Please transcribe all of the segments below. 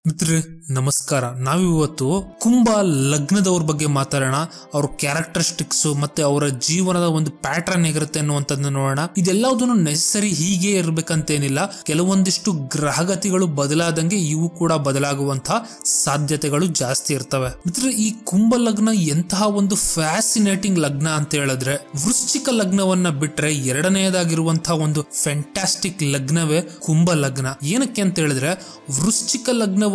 ಮಿತ್ರರೇ ನಮಸ್ಕಾರ ನಾವಿವತ್ತು ಕುಂಭ ಲಗ್ನದವ್ರ ಬಗ್ಗೆ ಮಾತಾಡೋಣ ಅವ್ರ ಕ್ಯಾರೆಕ್ಟರಿಸ್ಟಿಕ್ಸ್ ಮತ್ತೆ ಅವರ ಜೀವನದ ಒಂದು ಪ್ಯಾಟರ್ನ್ ಹೇಗಿರುತ್ತೆ ಅನ್ನುವಂಥದ್ದನ್ನ ನೋಡೋಣ ಇದೆಲ್ಲದನ್ನು ನೆಸಸರಿ ಹೀಗೆ ಇರ್ಬೇಕಂತೇನಿಲ್ಲ ಕೆಲವೊಂದಿಷ್ಟು ಗ್ರಹಗತಿಗಳು ಬದಲಾದಂಗೆ ಇವು ಕೂಡ ಬದಲಾಗುವಂತಹ ಸಾಧ್ಯತೆಗಳು ಜಾಸ್ತಿ ಇರ್ತವೆ ಮಿತ್ರ ಈ ಕುಂಭ ಲಗ್ನ ಎಂತಹ ಒಂದು ಫ್ಯಾಸಿನೇಟಿಂಗ್ ಲಗ್ನ ಅಂತ ಹೇಳಿದ್ರೆ ವೃಶ್ಚಿಕ ಲಗ್ನವನ್ನ ಬಿಟ್ರೆ ಎರಡನೆಯದಾಗಿರುವಂತಹ ಒಂದು ಫ್ಯಾಂಟಾಸ್ಟಿಕ್ ಲಗ್ನವೇ ಕುಂಭ ಲಗ್ನ ಏನಕ್ಕೆ ಅಂತ ಹೇಳಿದ್ರೆ ವೃಶ್ಚಿಕ ಲಗ್ನವನ್ನ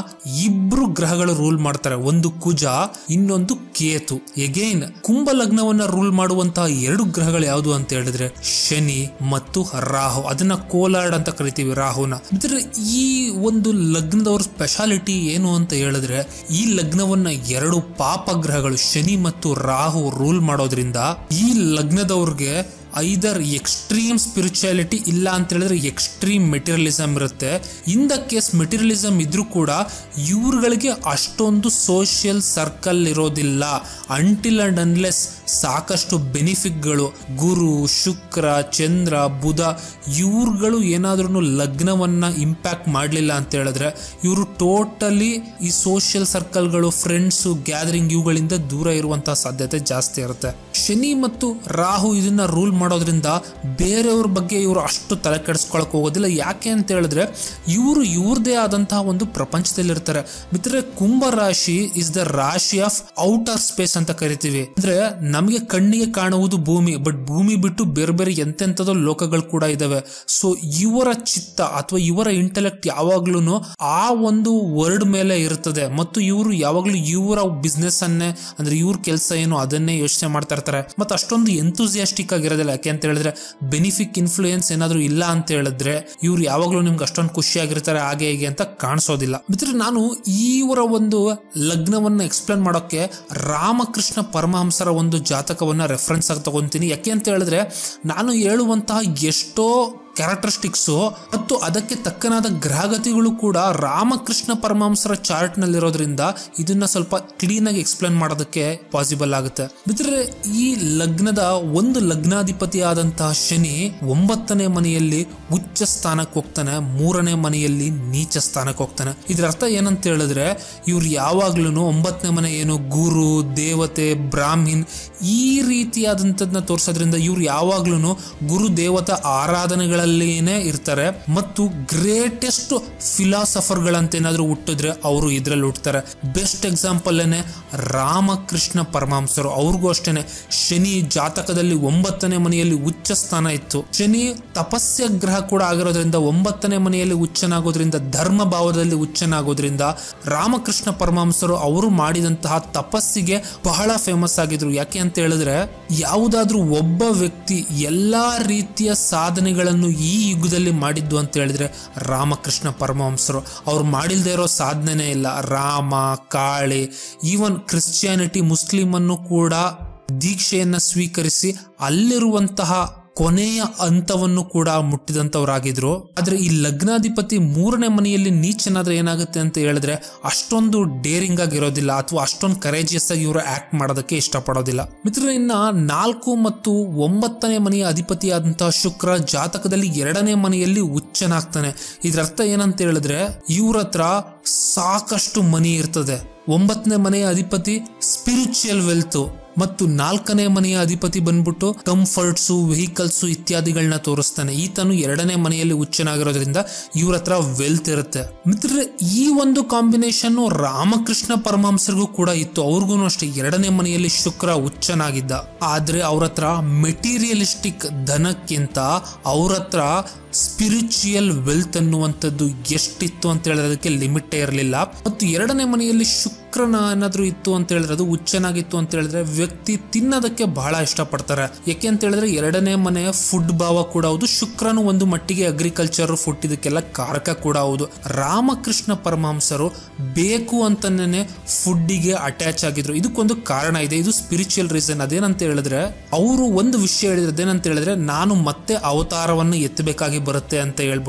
ಇಬ್ರು ಗ್ರಹಗಳು ರೂಲ್ ಮಾಡ್ತಾರೆ ಒಂದು ಕುಜ ಇನ್ನೊಂದು ಕೇತು ಎಗೈನ್ ಕುಂಭ ಲಗ್ನವನ್ನ ರೂಲ್ ಮಾಡುವಂತಹ ಎರಡು ಗ್ರಹಗಳು ಯಾವುದು ಅಂತ ಹೇಳಿದ್ರೆ ಶನಿ ಮತ್ತು ರಾಹು ಅದನ್ನ ಕೋಲಾಡ್ ಅಂತ ಕರಿತೀವಿ ರಾಹುನ ಅಂದ್ರೆ ಈ ಒಂದು ಲಗ್ನದವ್ರ ಸ್ಪೆಷಾಲಿಟಿ ಏನು ಅಂತ ಹೇಳಿದ್ರೆ ಈ ಲಗ್ನವನ್ನ ಎರಡು ಪಾಪ ಗ್ರಹಗಳು ಶನಿ ಮತ್ತು ರಾಹು ರೂಲ್ ಮಾಡೋದ್ರಿಂದ ಈ ಲಗ್ನದವ್ರಿಗೆ ಐದರ್ ಎಕ್ಸ್ಟ್ರೀಮ್ ಸ್ಪಿರಿಚುಯಾಲಿಟಿ ಇಲ್ಲ ಅಂತ ಹೇಳಿದ್ರೆ ಎಕ್ಸ್ಟ್ರೀಮ್ ಮೆಟೀರಿಯಲಿಸಮ್ ಇರುತ್ತೆ ಇನ್ ದ ಕೇಸ್ ಮೆಟೀರಿಯಲಿಸಮ್ ಇದ್ರೂ ಕೂಡ ಇವ್ರುಗಳಿಗೆ ಅಷ್ಟೊಂದು ಸೋಷಿಯಲ್ ಸರ್ಕಲ್ ಇರೋದಿಲ್ಲ ಅಂಟಿಲ್ ಅಂಡ್ ಅನ್ಲೆಸ್ ಸಾಕಷ್ಟು ಬೆನಿಫಿಟ್ಗಳು ಗುರು ಶುಕ್ರ ಚಂದ್ರ ಬುಧ ಇವ್ರುಗಳು ಏನಾದ್ರೂ ಲಗ್ನವನ್ನ ಇಂಪ್ಯಾಕ್ಟ್ ಮಾಡಲಿಲ್ಲ ಅಂತ ಹೇಳಿದ್ರೆ ಇವರು ಟೋಟಲಿ ಈ ಸೋಷಿಯಲ್ ಸರ್ಕಲ್ಗಳು ಫ್ರೆಂಡ್ಸು ಗ್ಯಾದರಿಂಗ್ ಇವುಗಳಿಂದ ದೂರ ಇರುವಂತಹ ಸಾಧ್ಯತೆ ಜಾಸ್ತಿ ಇರುತ್ತೆ ಶನಿ ಮತ್ತು ರಾಹು ಇದನ್ನ ರೂಲ್ ಮಾಡೋದ್ರಿಂದ ಬೇರೆಯವ್ರ ಬಗ್ಗೆ ಇವರು ಅಷ್ಟು ತಲೆ ಕೆಡಿಸ್ಕೊಳಕ್ ಹೋಗೋದಿಲ್ಲ ಯಾಕೆ ಅಂತ ಹೇಳಿದ್ರೆ ಇವರು ಇವ್ರದೇ ಆದಂತಹ ಒಂದು ಪ್ರಪಂಚದಲ್ಲಿ ಇರ್ತಾರೆ ಮಿತ್ರ ಕುಂಭ ರಾಶಿ ಇಸ್ ದ ರಾಶಿ ಆಫ್ ಔಟರ್ ಸ್ಪೇಸ್ ಅಂತ ಕರಿತೀವಿ ಅಂದ್ರೆ ನಮಗೆ ಕಣ್ಣಿಗೆ ಕಾಣುವುದು ಭೂಮಿ ಬಟ್ ಭೂಮಿ ಬಿಟ್ಟು ಬೇರೆ ಬೇರೆ ಎಂತೆಂಥದೋ ಲೋಕಗಳು ಕೂಡ ಇದಾವೆ ಸೊ ಇವರ ಚಿತ್ತ ಅಥವಾ ಇವರ ಇಂಟೆಲೆಕ್ಟ್ ಯಾವಾಗ್ಲೂ ಆ ಒಂದು ವರ್ಡ್ ಮೇಲೆ ಇರ್ತದೆ ಮತ್ತು ಇವರು ಯಾವಾಗ್ಲೂ ಇವರ ಬಿಸ್ನೆಸ್ ಅನ್ನೇ ಅಂದ್ರೆ ಇವ್ರ ಕೆಲಸ ಏನು ಅದನ್ನೇ ಯೋಚನೆ ಮಾಡ್ತಾ ಇರ್ತಾರೆ ಮತ್ತೆ ಅಷ್ಟೊಂದು ಎಂತೂಸಿಯಾಸ್ಟಿಕ್ ಆಗಿರೋದಿಲ್ಲ ಯಾಕೆ ಅಂತ ಹೇಳಿದ್ರೆ ಬೆನಿಫಿಕ್ ಇನ್ಫ್ಲೂಯೆನ್ಸ್ ಏನಾದ್ರು ಇಲ್ಲ ಅಂತ ಹೇಳಿದ್ರೆ ಇವ್ರು ಯಾವಾಗ್ಲೂ ನಿಮ್ಗೆ ಅಷ್ಟೊಂದು ಖುಷಿಯಾಗಿರ್ತಾರೆ ಹಾಗೆ ಹೀಗೆ ಅಂತ ಕಾಣಿಸೋದಿಲ್ಲ ಮಿತ್ರ ನಾನು ಇವರ ಒಂದು ಲಗ್ನವನ್ನ ಎಕ್ಸ್ಪ್ಲೇನ್ ಮಾಡೋಕೆ ರಾಮಕೃಷ್ಣ ಪರಮಹಂಸರ ಒಂದು ಜಾತಕವನ್ನ ರೆಫರೆನ್ಸ್ ಆಗಿ ತಗೊಂತೀನಿ ಯಾಕೆ ಅಂತ ಹೇಳಿದ್ರೆ ನಾನು ಹೇಳುವಂತಹ ಎಷ್ಟೋ ಕ್ಯಾರೆಕ್ಟರಿಸ್ಟಿಕ್ಸು ಮತ್ತು ಅದಕ್ಕೆ ತಕ್ಕನಾದ ಗ್ರಹಗತಿಗಳು ಕೂಡ ರಾಮಕೃಷ್ಣ ಪರಮಹಂಸರ ಚಾರ್ಟ್ ನಲ್ಲಿರೋದ್ರಿಂದ ಇದನ್ನ ಸ್ವಲ್ಪ ಕ್ಲೀನ್ ಆಗಿ ಎಕ್ಸ್ಪ್ಲೇನ್ ಮಾಡೋದಕ್ಕೆ ಪಾಸಿಬಲ್ ಆಗುತ್ತೆ ಮಿತ್ರರೆ ಈ ಲಗ್ನದ ಒಂದು ಲಗ್ನಾಧಿಪತಿ ಆದಂತಹ ಶನಿ ಒಂಬತ್ತನೇ ಮನೆಯಲ್ಲಿ ಉಚ್ಚ ಸ್ಥಾನಕ್ಕೆ ಹೋಗ್ತಾನೆ ಮೂರನೇ ಮನೆಯಲ್ಲಿ ನೀಚ ಸ್ಥಾನಕ್ಕೆ ಹೋಗ್ತಾನೆ ಇದ್ರ ಅರ್ಥ ಏನಂತ ಹೇಳಿದ್ರೆ ಇವ್ರು ಯಾವಾಗ್ಲೂ ಒಂಬತ್ತನೇ ಮನೆ ಏನು ಗುರು ದೇವತೆ ಬ್ರಾಹ್ಮಿನ್ ಈ ರೀತಿಯಾದಂಥದ್ನ ತೋರಿಸೋದ್ರಿಂದ ಇವ್ರು ಯಾವಾಗ್ಲೂ ಗುರು ದೇವತಾ ಆರಾಧನೆಗಳಲ್ಲಿನೇ ಇರ್ತಾರೆ ಮತ್ತು ಗ್ರೇಟೆಸ್ಟ್ ಫಿಲಾಸಫರ್ಗಳಂತ ಏನಾದ್ರು ಹುಟ್ಟಿದ್ರೆ ಅವರು ಇದ್ರಲ್ಲಿ ಹುಟ್ಟುತ್ತಾರೆ ಬೆಸ್ಟ್ ಎಕ್ಸಾಂಪಲ್ ಏನೇ ರಾಮಕೃಷ್ಣ ಪರಮಹಂಸರು ಅವ್ರಿಗೂ ಅಷ್ಟೇನೆ ಶನಿ ಜಾತಕದಲ್ಲಿ ಒಂಬತ್ತನೇ ಮನೆಯಲ್ಲಿ ಉಚ್ಚ ಸ್ಥಾನ ಇತ್ತು ಶನಿ ತಪಸ್ಯ ಗ್ರಹ ಕೂಡ ಆಗಿರೋದ್ರಿಂದ ಒಂಬತ್ತನೇ ಮನೆಯಲ್ಲಿ ಉಚ್ಚನಾಗೋದ್ರಿಂದ ಧರ್ಮ ಭಾವದಲ್ಲಿ ಉಚ್ಚನಾಗೋದ್ರಿಂದ ರಾಮಕೃಷ್ಣ ಪರಮಹಂಸರು ಅವರು ಮಾಡಿದಂತಹ ತಪಸ್ಸಿಗೆ ಬಹಳ ಫೇಮಸ್ ಆಗಿದ್ರು ಯಾಕೆ ಅಂತ ಹೇಳಿದ್ರೆ ಯಾವುದಾದ್ರೂ ಒಬ್ಬ ವ್ಯಕ್ತಿ ಎಲ್ಲಾ ರೀತಿಯ ಸಾಧನೆಗಳನ್ನು ಈ ಯುಗದಲ್ಲಿ ಮಾಡಿದ್ದು ಅಂತ ಹೇಳಿದ್ರೆ ರಾಮಕೃಷ್ಣ ಪರಮಹಂಸರು ಅವ್ರು ಮಾಡಿಲ್ದೇ ಇರೋ ಸಾಧನೆನೇ ಇಲ್ಲ Rama Kali even Christianity Muslim ಅನ್ನು ಕೂಡ ದೀಕ್ಷೆಯನ್ನ ಸ್ವೀಕರಿಸಿ ಅಲ್ಲಿರುವಂತಹ ಕೊನೆಯ ಹಂತವನ್ನು ಕೂಡ ಮುಟ್ಟಿದಂತವರಾಗಿದ್ರು ಆದ್ರೆ ಈ ಲಗ್ನಾಧಿಪತಿ ಮೂರನೇ ಮನೆಯಲ್ಲಿ ನೀಚನಾದ್ರೆ ಏನಾಗುತ್ತೆ ಅಂತ ಹೇಳಿದ್ರೆ ಅಷ್ಟೊಂದು ಡೇರಿಂಗ್ ಆಗಿರೋದಿಲ್ಲ ಅಥವಾ ಅಷ್ಟೊಂದು ಕರೇಜಿಯಸ್ ಆಗಿ ಇವರು ಆಕ್ಟ್ ಮಾಡೋದಕ್ಕೆ ಇಷ್ಟಪಡೋದಿಲ್ಲ ಮಿತ್ರ ಇನ್ನ ನಾಲ್ಕು ಮತ್ತು ಒಂಬತ್ತನೇ ಮನೆಯ ಅಧಿಪತಿಯಾದಂತಹ ಶುಕ್ರ ಜಾತಕದಲ್ಲಿ ಎರಡನೇ ಮನೆಯಲ್ಲಿ ಉಚ್ಚನಾಗ್ತಾನೆ ಇದ್ರ ಅರ್ಥ ಏನಂತ ಹೇಳಿದ್ರೆ ಇವ್ರ ಹತ್ರ ಸಾಕಷ್ಟು ಮನಿ ಇರ್ತದೆ ಒಂಬತ್ತನೇ ಮನೆಯ ಅಧಿಪತಿ ಸ್ಪಿರಿಚುವಲ್ ವೆಲ್ತ್ ಮತ್ತು ನಾಲ್ಕನೇ ಮನೆಯ ಅಧಿಪತಿ ಬಂದ್ಬಿಟ್ಟು ಕಂಫರ್ಟ್ಸು ವೆಹಿಕಲ್ಸು ಇತ್ಯಾದಿಗಳನ್ನ ತೋರಿಸ್ತಾನೆ ಈತನು ಎರಡನೇ ಮನೆಯಲ್ಲಿ ಉಚ್ಚನಾಗಿರೋದ್ರಿಂದ ಇವ್ರ ಹತ್ರ ವೆಲ್ತ್ ಇರುತ್ತೆ ಮಿತ್ರರೆ ಈ ಒಂದು ಕಾಂಬಿನೇಷನ್ ರಾಮಕೃಷ್ಣ ಪರಮಹಂಸರಿಗೂ ಕೂಡ ಇತ್ತು ಅವ್ರಿಗೂ ಅಷ್ಟೇ ಎರಡನೇ ಮನೆಯಲ್ಲಿ ಶುಕ್ರ ಉಚ್ಚನಾಗಿದ್ದ ಆದ್ರೆ ಅವ್ರ ಹತ್ರ ಮೆಟೀರಿಯಲಿಸ್ಟಿಕ್ ಧನಕ್ಕಿಂತ ಅವ್ರ ಹತ್ರ ಸ್ಪಿರಿಚುಯಲ್ ವೆಲ್ತ್ ಅನ್ನುವಂಥದ್ದು ಎಷ್ಟಿತ್ತು ಅಂತ ಹೇಳಿದ್ರೆ ಅದಕ್ಕೆ ಲಿಮಿಟೇ ಇರಲಿಲ್ಲ ಮತ್ತು ಎರಡನೇ ಮನೆಯಲ್ಲಿ ಶುಕ್ರನ ಏನಾದ್ರೂ ಇತ್ತು ಅಂತ ಹೇಳಿದ್ರೆ ಅದು ಉಚ್ಚನಾಗಿತ್ತು ಅಂತ ಹೇಳಿದ್ರೆ ವ್ಯಕ್ತಿ ತಿನ್ನೋದಕ್ಕೆ ಬಹಳ ಇಷ್ಟಪಡ್ತಾರೆ ಯಾಕೆ ಅಂತ ಹೇಳಿದ್ರೆ ಎರಡನೇ ಮನೆಯ ಫುಡ್ ಭಾವ ಕೂಡ ಹೌದು ಶುಕ್ರನು ಒಂದು ಮಟ್ಟಿಗೆ ಅಗ್ರಿಕಲ್ಚರ್ ಫುಡ್ ಇದಕ್ಕೆಲ್ಲ ಕಾರಕ ಕೂಡ ಹೌದು ರಾಮಕೃಷ್ಣ ಪರಮಹಂಸರು ಬೇಕು ಅಂತಾನೆ ಫುಡ್ಡಿಗೆ ಅಟ್ಯಾಚ್ ಆಗಿದ್ರು ಇದಕ್ಕೊಂದು ಕಾರಣ ಇದೆ ಇದು ಸ್ಪಿರಿಚುವಲ್ ರೀಸನ್ ಅದೇನಂತ ಹೇಳಿದ್ರೆ ಅವರು ಒಂದು ವಿಷಯ ಹೇಳಿದ್ರೆ ಅದೇನಂತ ಹೇಳಿದ್ರೆ ನಾನು ಮತ್ತೆ ಅವತಾರವನ್ನು ಎತ್ತಬೇಕಾಗಿ ಬರುತ್ತೆ ಅಂತ ಹೇಳ್ಬಿಟ್ಟು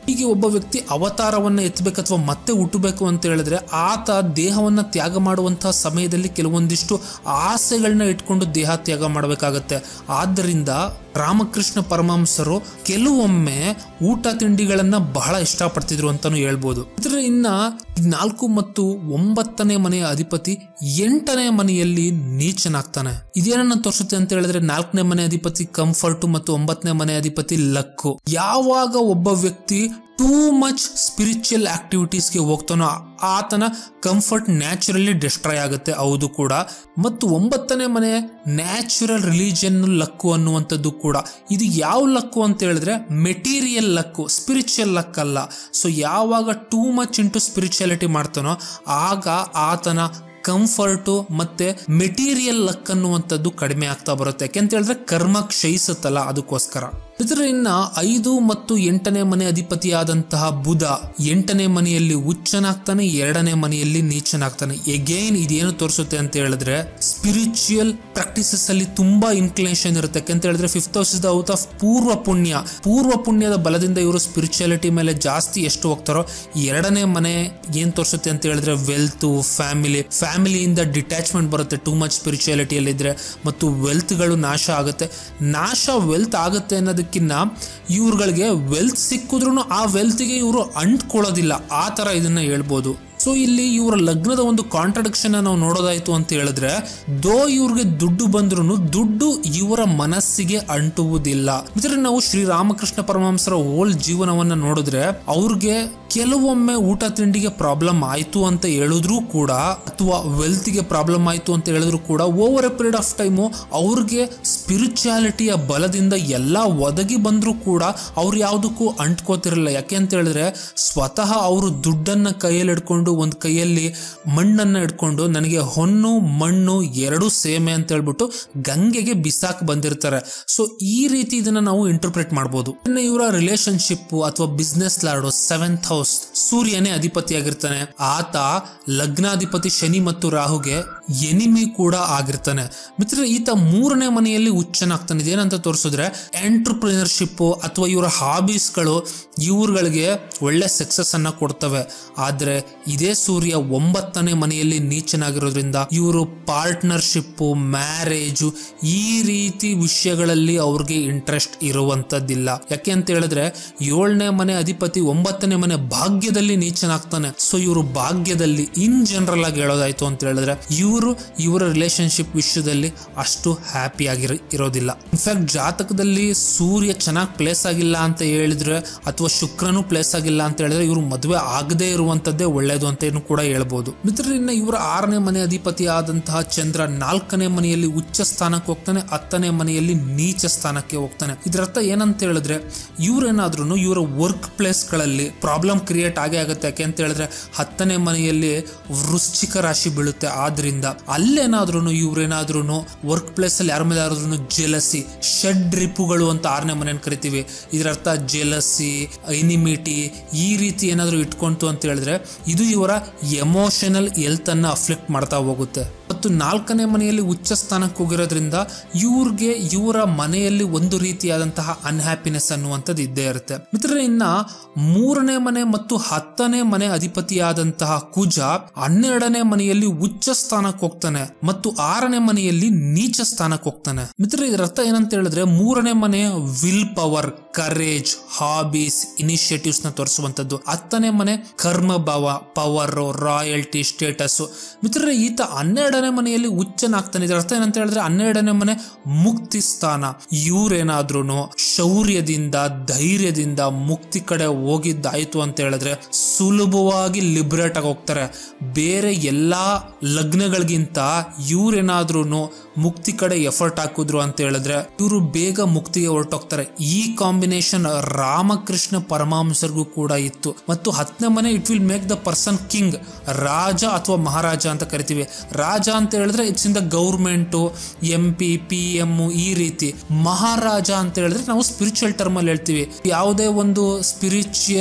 ಹೀಗೆ ಒಬ್ಬ ವ್ಯಕ್ತಿ ಅವತಾರವನ್ನ ಎತ್ತಬೇಕು ಅಥವಾ ಮತ್ತೆ ಹುಟ್ಟಬೇಕು ಅಂತ ಹೇಳಿದ್ರೆ ಆತ ದೇಹವನ್ನ ತ್ಯಾಗ ಮಾಡುವಂತಹ ಸಮಯದಲ್ಲಿ ಕೆಲವೊಂದಿಷ್ಟು ಆಸೆಗಳನ್ನ ಇಟ್ಕೊಂಡು ದೇಹ ತ್ಯಾಗ ಮಾಡಬೇಕಾಗತ್ತೆ ಆದ್ದರಿಂದ ರಾಮಕೃಷ್ಣ ಪರಮಹಂಸರು ಕೆಲವೊಮ್ಮೆ ಊಟ ತಿಂಡಿಗಳನ್ನ ಬಹಳ ಇಷ್ಟಪಡ್ತಿದ್ರು ಅಂತಾನು ಹೇಳ್ಬೋದು ಇದ್ರ ಇನ್ನ ನಾಲ್ಕು ಮತ್ತು ಒಂಬತ್ತನೇ ಮನೆಯ ಅಧಿಪತಿ ಎಂಟನೇ ಮನೆಯಲ್ಲಿ ನೀಚನಾಗ್ತಾನೆ ಇದೇನನ್ನ ತೋರಿಸುತ್ತೆ ಅಂತ ಹೇಳಿದ್ರೆ ನಾಲ್ಕನೇ ಮನೆ ಅಧಿಪತಿ ಕಂಫರ್ಟ್ ಮತ್ತು ಒಂಬತ್ತನೇ ಮನೆ ಅಧಿಪತಿ ಲಕ್ಕು ಯಾವಾಗ ಒಬ್ಬ ವ್ಯಕ್ತಿ ಟೂ ಮಚ್ ಸ್ಪಿರಿಚುವಲ್ ಆಕ್ಟಿವಿಟೀಸ್ಗೆ ಹೋಗ್ತಾನೋ ಆತನ ಕಂಫರ್ಟ್ ನ್ಯಾಚುರಲಿ ಡಿಸ್ಟ್ರಾಯ್ ಆಗುತ್ತೆ ಹೌದು ಕೂಡ ಮತ್ತು ಒಂಬತ್ತನೇ ಮನೆ ನ್ಯಾಚುರಲ್ ರಿಲಿಜನ್ ಲಕ್ಕು ಅನ್ನುವಂಥದ್ದು ಕೂಡ ಇದು ಯಾವ ಲಕ್ಕು ಅಂತ ಹೇಳಿದ್ರೆ ಮೆಟೀರಿಯಲ್ ಲಕ್ಕು ಸ್ಪಿರಿಚುವಲ್ ಲಕ್ ಅಲ್ಲ ಸೊ ಯಾವಾಗ ಟೂ ಮಚ್ ಇಂಟು ಸ್ಪಿರಿಚುಯಾಲಿಟಿ ಮಾಡ್ತಾನೋ ಆಗ ಆತನ ಕಂಫರ್ಟು ಮತ್ತೆ ಮೆಟೀರಿಯಲ್ ಲಕ್ ಅನ್ನುವಂಥದ್ದು ಕಡಿಮೆ ಆಗ್ತಾ ಬರುತ್ತೆ ಯಾಕೆಂತ ಹೇಳಿದ್ರೆ ಕರ್ಮ ಕ್ಷಯಿಸುತ್ತಲ್ಲ ಅದಕ್ಕೋಸ್ಕರ ಇದರ ಇನ್ನ ಐದು ಮತ್ತು ಎಂಟನೇ ಮನೆ ಅಧಿಪತಿಯಾದಂತಹ ಬುಧ ಎಂಟನೇ ಮನೆಯಲ್ಲಿ ಉಚ್ಚನಾಗ್ತಾನೆ ಎರಡನೇ ಮನೆಯಲ್ಲಿ ನೀಚನಾಗ್ತಾನೆ ಎಗೈನ್ ಇದೇನು ತೋರಿಸುತ್ತೆ ಅಂತ ಹೇಳಿದ್ರೆ ಸ್ಪಿರಿಚುವಲ್ ಪ್ರಾಕ್ಟೀಸಸ್ ಅಲ್ಲಿ ತುಂಬಾ ಇನ್ಕ್ಲಿನೇಷನ್ ಇರುತ್ತೆ ಯಾಕಂತ ಹೇಳಿದ್ರೆ fifth house is the out of ಪೂರ್ವ ಪುಣ್ಯ ಪೂರ್ವ ಪುಣ್ಯದ ಬಲದಿಂದ ಇವರು ಸ್ಪಿರಿಚುಯಾಲಿಟಿ ಮೇಲೆ ಜಾಸ್ತಿ ಎಷ್ಟು ಹೋಗ್ತಾರೋ ಎರಡನೇ ಮನೆ ಏನ್ ತೋರಿಸುತ್ತೆ ಅಂತ ಹೇಳಿದ್ರೆ ವೆಲ್ತ್ ಫ್ಯಾಮಿಲಿ ಫ್ಯಾಮಿಲಿಯಿಂದ ಡಿಟ್ಯಾಚ್ಮೆಂಟ್ ಬರುತ್ತೆ ಟೂ ಮಚ್ ಸ್ಪಿರಿಚುಯಾಲಿಟಿಯಲ್ಲಿ ಇದ್ರೆ ಮತ್ತು ವೆಲ್ತ್ಗಳು ನಾಶ ಆಗುತ್ತೆ ನಾಶ ವೆಲ್ತ್ ಆಗುತ್ತೆ ಅನ್ನೋದಕ್ಕಿಂತ ಇವ್ರುಗಳಿಗೆ ವೆಲ್ತ್ ಸಿಕ್ಕಿದ್ರು ಆ ವೆಲ್ತ್ಗೆ ಇವರು ಅಂಟ್ಕೊಳ್ಳೋದಿಲ್ಲ ಆ ತರ ಇದನ್ನ ಹೇಳ್ಬೋದು ಸೊ ಇಲ್ಲಿ ಇವರ ಲಗ್ನದ ಒಂದು ಕಾಂಟ್ರಡಿಕ್ಷನ್ ನಾವು ನೋಡೋದಾಯ್ತು ಅಂತ ಹೇಳಿದ್ರೆ ದೋ ಇವ್ರಿಗೆ ದುಡ್ಡು ಬಂದ್ರು ದುಡ್ಡು ಇವರ ಮನಸ್ಸಿಗೆ ಅಂಟುವುದಿಲ್ಲ ಇದ್ರೆ ನಾವು ಶ್ರೀರಾಮಕೃಷ್ಣ ಪರಮಹಂಸರ ಓಲ್ ಜೀವನವನ್ನ ನೋಡಿದ್ರೆ ಅವ್ರಿಗೆ ಕೆಲವೊಮ್ಮೆ ಊಟ ತಿಂಡಿಗೆ ಪ್ರಾಬ್ಲಮ್ ಆಯ್ತು ಅಂತ ಹೇಳಿದ್ರು ಕೂಡ ಅಥವಾ ವೆಲ್ತ್ಗೆ ಪ್ರಾಬ್ಲಮ್ ಆಯ್ತು ಅಂತ ಹೇಳಿದ್ರು ಕೂಡ over a period of time ಅವ್ರಿಗೆ ಸ್ಪಿರಿಚುಯಾಲಿಟಿಯ ಬಲದಿಂದ ಎಲ್ಲ ಒದಗಿ ಬಂದರೂ ಕೂಡ ಅವ್ರು ಯಾವುದಕ್ಕೂ ಅಂಟ್ಕೋತಿರಲಿಲ್ಲ ಯಾಕೆ ಅಂತ ಹೇಳಿದ್ರೆ ಸ್ವತಃ ಅವರು ದುಡ್ಡನ್ನ ಕೈಯಲ್ಲಿ ಹಿಡ್ಕೊಂಡು ಒಂದು ಕೈಯಲ್ಲಿ ಮಣ್ಣನ್ನ ಹಿಡ್ಕೊಂಡು ನನಗೆ ಹೊನ್ನು ಮಣ್ಣು ಎರಡು ಸೇಮೆ ಅಂತ ಹೇಳ್ಬಿಟ್ಟು ಗಂಗೆಗೆ ಬಿಸಾಕ್ ಬಂದಿರ್ತಾರೆ ಸೊ ಈ ರೀತಿ ಇದನ್ನ ನಾವು ಇಂಟರ್ಪ್ರೇಟ್ ಮಾಡ್ಬೋದು ಇನ್ನು ಇವರ ರಿಲೇಶನ್ಶಿಪ್ ಅಥವಾ ಬಿಸ್ನೆಸ್ ಲಾರ್ಡು ಸೆವೆಂತ್ ಹೌಸ್ ಸೂರ್ಯನೇ ಅಧಿಪತಿಯಾಗಿರ್ತಾನೆ ಆತ ಲಗ್ನಾಧಿಪತಿ ಶನಿ ಮತ್ತು ರಾಹುಗೆ ಎನಿಮಿ ಕೂಡ ಆಗಿರ್ತಾನೆ ಮಿತ್ರ ಈತ ಮೂರನೇ ಮನೆಯಲ್ಲಿ ಉಚ್ಚನಾಗ್ತಾನೆ ಇದೇನಂತ ತೋರಿಸಿದ್ರೆ ಎಂಟರ್ಪ್ರಿನರ್ಶಿಪ್ ಅಥವಾ ಇವರ ಹಾಬೀಸ್ಗಳು ಇವ್ರುಗಳಿಗೆ ಒಳ್ಳೆ ಸಕ್ಸಸ್ ಅನ್ನ ಕೊಡ್ತವೆ ಆದ್ರೆ ಇದೇ ಸೂರ್ಯ ಒಂಬತ್ತನೇ ಮನೆಯಲ್ಲಿ ನೀಚನಾಗಿರೋದ್ರಿಂದ ಇವರು ಪಾರ್ಟ್ನರ್ಶಿಪ್ ಮ್ಯಾರೇಜು ಈ ರೀತಿ ವಿಷಯಗಳಲ್ಲಿ ಅವ್ರಿಗೆ ಇಂಟ್ರೆಸ್ಟ್ ಇರುವಂತದ್ದಿಲ್ಲ ಯಾಕೆ ಅಂತ ಹೇಳಿದ್ರೆ ಏಳನೇ ಮನೆ ಅಧಿಪತಿ ಒಂಬತ್ತನೇ ಮನೆ ಭಾಗ್ಯದಲ್ಲಿ ನೀಚನಾಗ್ತಾನೆ ಸೊ ಇವರು ಭಾಗ್ಯದಲ್ಲಿ ಇನ್ ಜನರಲ್ ಆಗಿ ಹೇಳೋದಾಯ್ತು ಅಂತ ಹೇಳಿದ್ರೆ ಇವರು ಇವರ ರಿಲೇಶನ್ಶಿಪ್ ವಿಷಯದಲ್ಲಿ ಅಷ್ಟು ಹ್ಯಾಪಿ ಆಗಿರ ಇರೋದಿಲ್ಲ ಇನ್ಫ್ಯಾಕ್ಟ್ ಜಾತಕದಲ್ಲಿ ಸೂರ್ಯ ಚೆನ್ನಾಗಿ ಪ್ಲೇಸ್ ಆಗಿಲ್ಲ ಅಂತ ಹೇಳಿದ್ರೆ ಅಥವಾ ಶುಕ್ರನು ಪ್ಲೇಸ್ ಆಗಿಲ್ಲ ಅಂತ ಹೇಳಿದ್ರೆ ಇವರು ಮದುವೆ ಆಗದೆ ಇರುವಂತದ್ದೇ ಒಳ್ಳೇದು ಅಂತ ಏನು ಕೂಡ ಹೇಳ್ಬೋದು ಮಿತ್ರರಿಂದ ಇವರ ಆರನೇ ಮನೆ ಅಧಿಪತಿ ಆದಂತಹ ಚಂದ್ರ ನಾಲ್ಕನೇ ಮನೆಯಲ್ಲಿ ಉಚ್ಚ ಸ್ಥಾನಕ್ಕೆ ಹೋಗ್ತಾನೆ ಹತ್ತನೇ ಮನೆಯಲ್ಲಿ ನೀಚ ಸ್ಥಾನಕ್ಕೆ ಹೋಗ್ತಾನೆ ಇದರರ್ಥ ಏನಂತ ಹೇಳಿದ್ರೆ ಇವ್ರೇನಾದ್ರೂ ಇವರ ವರ್ಕ್ ಪ್ಲೇಸ್ಗಳಲ್ಲಿ ಪ್ರಾಬ್ಲಮ್ ಕ್ರಿಯೇಟ್ ಆಗೇ ಆಗುತ್ತೆ ಯಾಕೆ ಅಂತ ಹೇಳಿದ್ರೆ ಹತ್ತನೇ ಮನೆಯಲ್ಲಿ ವೃಶ್ಚಿಕ ರಾಶಿ ಬೀಳುತ್ತೆ ಆದ್ರಿಂದ ಅಲ್ಲೇನಾದ್ರೂ ಇವ್ರೇನಾದ್ರೂ ವರ್ಕ್ ಪ್ಲೇಸ್ ಅಲ್ಲಿ ಯಾರ ಮೇಲೆ ಯಾರಾದ್ರೂ ಜೆಲಸಿ ಷಡ್ ರಿಪುಗಳು ಅಂತ ಆರನೇ ಮನೆಯನ್ನು ಕರಿತೀವಿ ಇದರರ್ಥ ಜೆಲಸಿ ಎನಿಮಿಟಿ ಈ ರೀತಿ ಏನಾದರೂ ಇಟ್ಕೊಂತು ಅಂತ ಹೇಳಿದ್ರೆ ಇದು ಇವರ ಎಮೋಷನಲ್ ಹೆಲ್ತ್ ಅನ್ನ ಅಫ್ಲಿಕ್ಟ್ ಮಾಡ್ತಾ ಹೋಗುತ್ತೆ ಮತ್ತು ನಾಲ್ಕನೇ ಮನೆಯಲ್ಲಿ ಉಚ್ಚ ಸ್ಥಾನಕ್ಕೆ ಹೋಗಿರೋದ್ರಿಂದ ಇವ್ರಿಗೆ ಇವರ ಮನೆಯಲ್ಲಿ ಒಂದು ರೀತಿಯಾದಂತಹ ಅನ್ಹ್ಯಾಪಿನೆಸ್ ಅನ್ನುವಂಥದ್ದು ಇದ್ದೇ ಇರುತ್ತೆ ಮಿತ್ರರೇ ಇನ್ನ ಮೂರನೇ ಮನೆ ಮತ್ತು ಹತ್ತನೇ ಮನೆ ಅಧಿಪತಿಯಾದಂತಹ ಕುಜ ಹನ್ನೆರಡನೇ ಮನೆಯಲ್ಲಿ ಉಚ್ಚ ಸ್ಥಾನಕ್ಕೆ ಹೋಗ್ತಾನೆ ಮತ್ತು ಆರನೇ ಮನೆಯಲ್ಲಿ ನೀಚ ಸ್ಥಾನಕ್ಕೆ ಹೋಗ್ತಾನೆ ಮಿತ್ರ ಇದರ ಅರ್ಥ ಏನಂತ ಹೇಳಿದ್ರೆ ಮೂರನೇ ಮನೆ ವಿಲ್ ಪವರ್ ಕರೇಜ್ ಹಾಬೀಸ್ ಇನಿಷಿಯೇಟಿವ್ಸ್ ನ ತೋರಿಸುವಂತದ್ದು ಹತ್ತನೇ ಮನೆ ಕರ್ಮ ಭಾವ ಪವರ್ ರಾಯಲ್ಟಿ ಸ್ಟೇಟಸ್ ಮಿತ್ರರೇ ಈತ ಹನ್ನೆರಡನೇ ಮನೆಯಲ್ಲಿ ಉಚ್ಚನಾಗ್ತಾನೆ ಇದರ ಅರ್ಥ ಏನಂತ ಹೇಳಿದ್ರೆ ಹನ್ನೆರಡನೇ ಮನೆ ಮುಕ್ತಿ ಸ್ಥಾನ ಇವ್ರೇನಾದ್ರೂ ಶೌರ್ಯದಿಂದ ಧೈರ್ಯದಿಂದ ಮುಕ್ತಿ ಕಡೆ ಹೋಗಿದ್ದಾಯ್ತು ಅಂತ ಹೇಳಿದ್ರೆ ಸುಲಭವಾಗಿ ಲಿಬರೇಟ್ ಆಗಿ ಹೋಗ್ತಾರೆ ಬೇರೆ ಎಲ್ಲಾ ಲಗ್ನಗಳಿಗಿಂತ ಇವ್ರೇನಾದ್ರೂ ಮುಕ್ತಿ ಕಡೆ ಎಫರ್ಟ್ ಹಾಕಿದ್ರು ಅಂತ ಹೇಳಿದ್ರೆ ಇವರು ಬೇಗ ಮುಕ್ತಿಗೆ ಹೊರಟೋಗ್ತಾರೆ ಈ ಕಾಂಬಿನೇಷನ್ ರಾಮಕೃಷ್ಣ ಪರಮಹಂಸರಿಗೂ ಕೂಡ ಇತ್ತು ಮತ್ತು ಹತ್ತನೇ ಮನೆ it will make the person king ರಾಜ ಅಥವಾ ಮಹಾರಾಜ ಅಂತ ಕರಿತೀವಿ ರಾಜ ಅಂತ ಹೇಳಿದ್ರೆ it's in the government M P P M ಈ ರೀತಿ ಮಹಾರಾಜ ಅಂತ ಹೇಳಿದ್ರೆ ನಾವು ಸ್ಪಿರಿಚುವಲ್ ಟರ್ಮ್ ಅಲ್ಲಿ ಹೇಳ್ತೀವಿ ಯಾವುದೇ ಒಂದು ಸ್ಪಿರಿಚುವಲ್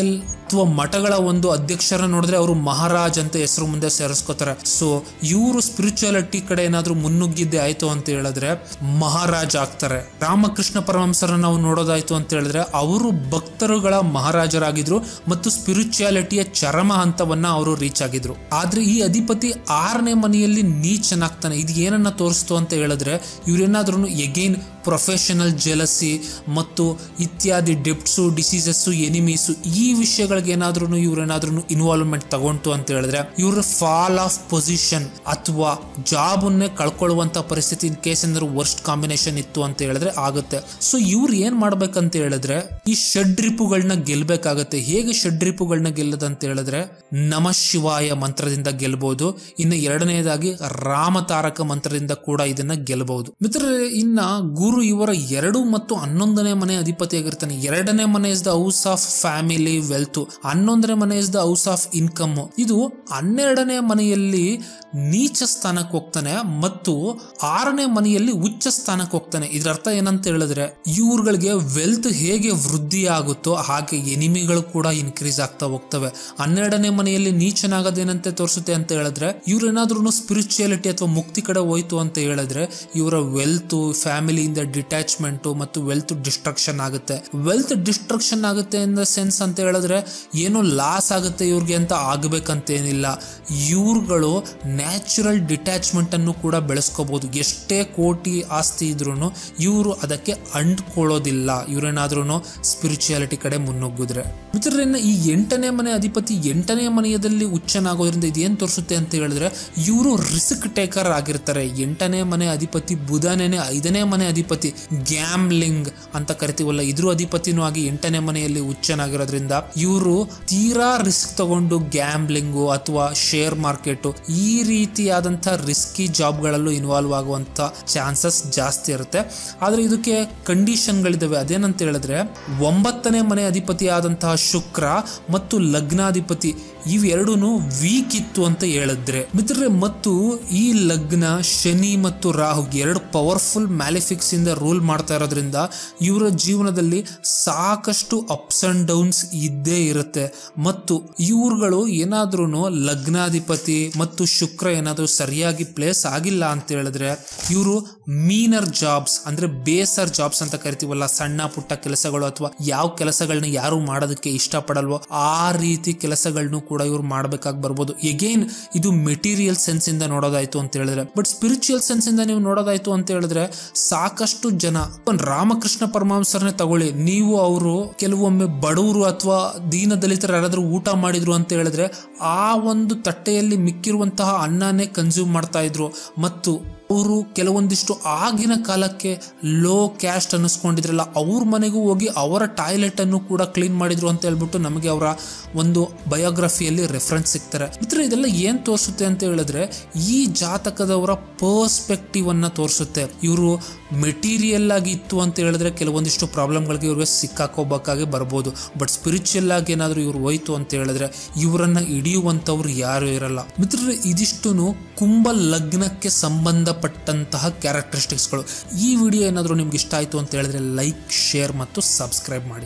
ಅಥವಾ ಮಠಗಳ ಒಂದು ಅಧ್ಯಕ್ಷರ ನೋಡಿದ್ರೆ ಅವರು ಮಹಾರಾಜ್ ಅಂತ ಹೆಸರು ಮುಂದೆ ಸೇರಿಸ್ಕೋತಾರೆ ಸೊ ಇವರು ಸ್ಪಿರಿಚುಯಾಲಿಟಿ ಕಡೆ ಏನಾದ್ರು ಮುನ್ನುಗ್ಗಿದ್ದೆ ಆಯ್ತು ಅಂತ ಹೇಳಿದ್ರೆ ಮಹಾರಾಜ ಆಗ್ತಾರೆ ರಾಮಕೃಷ್ಣ ಪರಮಹಂಸರನ್ನ ನಾವು ನೋಡೋದಾಯ್ತು ಅಂತ ಹೇಳಿದ್ರೆ ಅವರು ಭಕ್ತರುಗಳ ಮಹಾರಾಜರಾಗಿದ್ರು ಮತ್ತು ಸ್ಪಿರಿಚುಯಾಲಿಟಿಯ ಚರಮ ಹಂತವನ್ನ ಅವರು ರೀಚ್ ಆಗಿದ್ರು ಆದ್ರೆ ಈ ಅಧಿಪತಿ ಆರನೇ ಮನೆಯಲ್ಲಿ ನೀಚನಾಗ್ತಾನೆ ಇದು ಏನನ್ನ ತೋರಿಸ್ತು ಅಂತ ಹೇಳಿದ್ರೆ ಇವ್ರೇನಾದ್ರೂ ಎಗೈನ್ ಪ್ರೊಫೆಷನಲ್ ಜೆಲಸಿ ಮತ್ತು ಇತ್ಯಾದಿ ಡೆಪ್ಟ್ಸು ಡಿಸೀಸಸ್ಸು ಎನಿಮೀಸು ಈ ವಿಷಯಗಳಿಗೆ ಏನಾದ್ರೂ ಇವ್ರೇನಾದ್ರೂ ಇನ್ವಾಲ್ವ್ಮೆಂಟ್ ತಗೊಂತು ಅಂತ ಹೇಳಿದ್ರೆ ಇವ್ರ ಫಾಲ್ ಆಫ್ ಪೊಸಿಷನ್ ಅಥವಾ ಜಾಬ್ ಅನ್ನೇ ಕಳ್ಕೊಳ್ಳುವಂತ ಪರಿಸ್ಥಿತಿ ಇನ್ ಕೇಸ್ ಏನಾದ್ರು ವರ್ಸ್ಟ್ ಕಾಂಬಿನೇಷನ್ ಇತ್ತು ಅಂತ ಹೇಳಿದ್ರೆ ಆಗುತ್ತೆ ಸೊ ಇವ್ರು ಏನ್ ಮಾಡ್ಬೇಕಂತ ಹೇಳಿದ್ರೆ ಈ ಷಡ್ರಿಪುಗಳನ್ನ ಗೆಲ್ಬೇಕಾಗತ್ತೆ ಹೇಗೆ ಷಡ್ರಿಪುಗಳನ್ನ ಗೆಲ್ಲದಂತ ಹೇಳಿದ್ರೆ ನಮ ಶಿವಾಯ ಮಂತ್ರದಿಂದ ಗೆಲ್ಬಹುದು ಇನ್ನು ಎರಡನೇದಾಗಿ ರಾಮತಾರಕ ಮಂತ್ರದಿಂದ ಕೂಡ ಇದನ್ನ ಗೆಲ್ಲಬಹುದು ಮಿತ್ರರೇ ಇನ್ನ ಗುರು ಇವರ ಎರಡು ಮತ್ತು ಹನ್ನೊಂದನೇ ಮನೆ ಅಧಿಪತಿಯಾಗಿರ್ತಾನೆ ಎರಡನೇ ಮನೆ is the house of family wealth ಹನ್ನೊಂದನೇ ಮನೆ is the house of income ಇದು ಹನ್ನೆರಡನೇ ಮನೆಯಲ್ಲಿ ನೀಚ ಸ್ಥಾನಕ್ಕೆ ಹೋಗ್ತಾನೆ ಮತ್ತು ಆರನೇ ಮನೆಯಲ್ಲಿ ಉಚ್ಚ ಸ್ಥಾನಕ್ಕೆ ಹೋಗ್ತಾನೆ ಇದರ ಅರ್ಥ ಏನಂತ ಹೇಳಿದ್ರೆ ಇವ್ರುಗಳಿಗೆ ವೆಲ್ತ್ ಹೇಗೆ ವೃದ್ಧಿ ಆಗುತ್ತೋ ಹಾಗೆ ಎನಿಮಿಗಳು ಕೂಡ ಇನ್ಕ್ರೀಸ್ ಆಗ್ತಾ ಹೋಗ್ತವೆ ಹನ್ನೆರಡನೇ ಮನೆಯಲ್ಲಿ ನೀಚನಾಗೋದೇನಂತೆ ತೋರಿಸುತ್ತೆ ಅಂತ ಹೇಳಿದ್ರೆ ಇವ್ರೇನಾದ್ರೂ ಸ್ಪಿರಿಚುಯಾಲಿಟಿ ಅಥವಾ ಮುಕ್ತಿ ಕಡೆ ಹೋಯ್ತು ಅಂತ ಹೇಳಿದ್ರೆ ಇವರ ವೆಲ್ತ್ ಫ್ಯಾಮಿಲಿಯಿಂದ ಡಿಟ್ಯಾಚ್ಮೆಂಟ್ ಮತ್ತು ವೆಲ್ತ್ ಡಿಸ್ಟ್ರಕ್ಷನ್ ಆಗುತ್ತೆ ವೆಲ್ತ್ ಡಿಸ್ಟ್ರಕ್ಷನ್ ಆಗುತ್ತೆ ಇನ್ ದ ಸೆನ್ಸ್ ಅಂತ ಹೇಳಿದ್ರೆ ಏನೋ ಲಾಸ್ ಆಗುತ್ತೆ ಇವ್ರಿಗೆ ಅಂತ ಆಗ್ಬೇಕಂತೇನಿಲ್ಲ ಇವ್ರುಗಳು ನ್ಯಾಚುರಲ್ ಡಿಟ್ಯಾಚ್ಮೆಂಟ್ ಅನ್ನು ಕೂಡ ಬೆಳೆಸ್ಕೋಬಹುದು ಎಷ್ಟೇ ಕೋಟಿ ಆಸ್ತಿ ಇದ್ರೂ ಇವರು ಅದಕ್ಕೆ ಅಂಟ್ಕೊಳ್ಳೋದಿಲ್ಲ ಇವ್ರೇನಾದ್ರೂ ಸ್ಪಿರಿಚುಯಾಲಿಟಿ ಕಡೆ ಮುನ್ನುಗ್ಗಿದ್ರೆ ಮಿತ್ರರನ್ನ ಈ ಎಂಟನೇ ಮನೆ ಅಧಿಪತಿ ಎಂಟನೇ ಮನೆಯದಲ್ಲಿ ಉಚ್ಚನಾಗೋದ್ರಿಂದ ಇದೇನ್ ತೋರಿಸುತ್ತೆ ಅಂತ ಹೇಳಿದ್ರೆ ಇವರು ರಿಸ್ಕ್ ಟೇಕರ್ ಆಗಿರ್ತಾರೆ ಎಂಟನೇ ಮನೆ ಅಧಿಪತಿ ಬುಧನೇನೆ ಐದನೇ ಮನೆ ಅಧಿಪತಿ ಗ್ಯಾಮ್ಲಿಂಗ್ ಅಂತ ಕರಿತೀವಲ್ಲ ಇದ್ರ ಅಧಿಪತಿನೂ ಆಗಿ ಎಂಟನೇ ಮನೆಯಲ್ಲಿ ಉಚ್ಚನಾಗಿರೋದ್ರಿಂದ ಇವರು ತೀರಾ ರಿಸ್ಕ್ ತಗೊಂಡು ಗ್ಯಾಮ್ಲಿಂಗು ಅಥವಾ ಶೇರ್ ಮಾರ್ಕೆಟ್ ಈ ರೀತಿಯಾದಂಥ ರಿಸ್ಕಿ ಜಾಬ್ಗಳಲ್ಲೂ ಇನ್ವಾಲ್ವ್ ಆಗುವಂತ ಚಾನ್ಸಸ್ ಜಾಸ್ತಿ ಇರುತ್ತೆ ಆದ್ರೆ ಇದಕ್ಕೆ ಕಂಡೀಷನ್ಗಳಿದಾವೆ ಅದೇನಂತ ಹೇಳಿದ್ರೆ ಒಂಬತ್ತನೇ ಮನೆ ಅಧಿಪತಿ ಆದಂತಹ ಶುಕ್ರ ಮತ್ತು ಲಗ್ನಾಧಿಪತಿ ಇವೆರಡೂ ವೀಕ್ ಇತ್ತು ಅಂತ ಹೇಳಿದ್ರೆ ಮಿತ್ರರೆ ಮತ್ತು ಈ ಲಗ್ನ ಶನಿ ಮತ್ತು ರಾಹು ಎರಡು ಪವರ್ಫುಲ್ ಮ್ಯಾಲಿಫಿಕ್ಸ್ ಇಂದ ರೂಲ್ ಮಾಡ್ತಾ ಇರೋದ್ರಿಂದ ಇವರ ಜೀವನದಲ್ಲಿ ಸಾಕಷ್ಟು ಅಪ್ಸ್ ಅಂಡ್ ಡೌನ್ಸ್ ಇದ್ದೇ ಇರುತ್ತೆ ಮತ್ತು ಇವ್ರುಗಳು ಏನಾದ್ರೂ ಲಗ್ನಾಧಿಪತಿ ಮತ್ತು ಶುಕ್ರ ಏನಾದರೂ ಸರಿಯಾಗಿ ಪ್ಲೇಸ್ ಆಗಿಲ್ಲ ಅಂತ ಹೇಳಿದ್ರೆ ಇವರು ಮೀನರ್ ಜಾಬ್ಸ್ ಅಂದ್ರೆ ಬೇಸರ್ ಜಾಬ್ಸ್ ಅಂತ ಕರಿತೀವಲ್ಲ ಸಣ್ಣ ಪುಟ್ಟ ಕೆಲಸಗಳು ಅಥವಾ ಯಾವ ಕೆಲಸಗಳನ್ನ ಯಾರು ಮಾಡೋದಕ್ಕೆ ಇಷ್ಟಪಡಲ್ವೋ ಆ ರೀತಿ ಕೆಲಸಗಳನ್ನು ಕೂಡ ಇವ್ರು ಮಾಡ್ಬೇಕಾಗಿ ಬರ್ಬೋದು ಎಗೇನ್ ಇದು ಮೆಟೀರಿಯಲ್ ಸೆನ್ಸ್ ಇಂದ ನೋಡೋದಾಯ್ತು ಅಂತ ಹೇಳಿದ್ರೆ ಬಟ್ ಸ್ಪಿರಿಚುವಲ್ ಸೆನ್ಸ್ ಇಂದ ನೀವು ನೋಡೋದಾಯ್ತು ಅಂತ ಹೇಳಿದ್ರೆ ಸಾಕಷ್ಟು ಜನ ಒಂದ್ ರಾಮಕೃಷ್ಣ ಪರಮಹಂಸರನ್ನೇ ತಗೊಳ್ಳಿ ನೀವು ಅವರು ಕೆಲವೊಮ್ಮೆ ಬಡವರು ಅಥವಾ ದೀನ ದಲಿತರ ಯಾರಾದ್ರೂ ಊಟ ಮಾಡಿದ್ರು ಅಂತ ಹೇಳಿದ್ರೆ ಆ ಒಂದು ತಟ್ಟೆಯಲ್ಲಿ ಮಿಕ್ಕಿರುವಂತಹ ಅನ್ನನೇ ಕನ್ಸ್ಯೂಮ್ ಮಾಡ್ತಾ ಇದ್ರು ಮತ್ತು ಅವರು ಕೆಲವೊಂದಿಷ್ಟು ಆಗಿನ ಕಾಲಕ್ಕೆ ಲೋ ಕ್ಯಾಸ್ಟ್ ಅನ್ನಿಸ್ಕೊಂಡಿದ್ರಲ್ಲ ಅವ್ರ ಮನೆಗೂ ಹೋಗಿ ಅವರ ಟಾಯ್ಲೆಟ್ ಅನ್ನು ಕೂಡ ಕ್ಲೀನ್ ಮಾಡಿದ್ರು ಅಂತ ಹೇಳ್ಬಿಟ್ಟು ನಮಗೆ ಅವರ ಒಂದು ಬಯೋಗ್ರಫಿಯಲ್ಲಿ ರೆಫರೆನ್ಸ್ ಸಿಗ್ತಾರೆ ಮಿತ್ರ ಇದೆಲ್ಲ ಏನ್ ತೋರಿಸುತ್ತೆ ಅಂತ ಹೇಳಿದ್ರೆ ಈ ಜಾತಕದವರ ಪರ್ಸ್ಪೆಕ್ಟಿವ್ ಅನ್ನ ತೋರಿಸುತ್ತೆ ಇವರು ಮೆಟೀರಿಯಲ್ ಆಗಿ ಇತ್ತು ಅಂತ ಹೇಳಿದ್ರೆ ಕೆಲವೊಂದಿಷ್ಟು ಪ್ರಾಬ್ಲಮ್ಗಳಿಗೆ ಇವ್ರಿಗೆ ಸಿಕ್ಕಾಕೋಬೇಕಾಗಿ ಬರ್ಬೋದು ಬಟ್ ಸ್ಪಿರಿಚುವಲ್ ಆಗಿ ಏನಾದರೂ ಇವ್ರು ಹೋಯ್ತು ಅಂತ ಹೇಳಿದ್ರೆ ಇವರನ್ನ ಹಿಡಿಯುವಂಥವ್ರು ಯಾರು ಇರಲ್ಲ ಮಿತ್ರರೇ ಇದಿಷ್ಟು ಕುಂಭ ಲಗ್ನಕ್ಕೆ ಸಂಬಂಧಪಟ್ಟಂತಹ ಕ್ಯಾರೆಕ್ಟರಿಸ್ಟಿಕ್ಸ್ಗಳು ಈ ವಿಡಿಯೋ ಏನಾದರೂ ನಿಮ್ಗೆ ಇಷ್ಟ ಆಯಿತು ಅಂತ ಹೇಳಿದ್ರೆ ಲೈಕ್ ಶೇರ್ ಮತ್ತು ಸಬ್ಸ್ಕ್ರೈಬ್ ಮಾಡಿ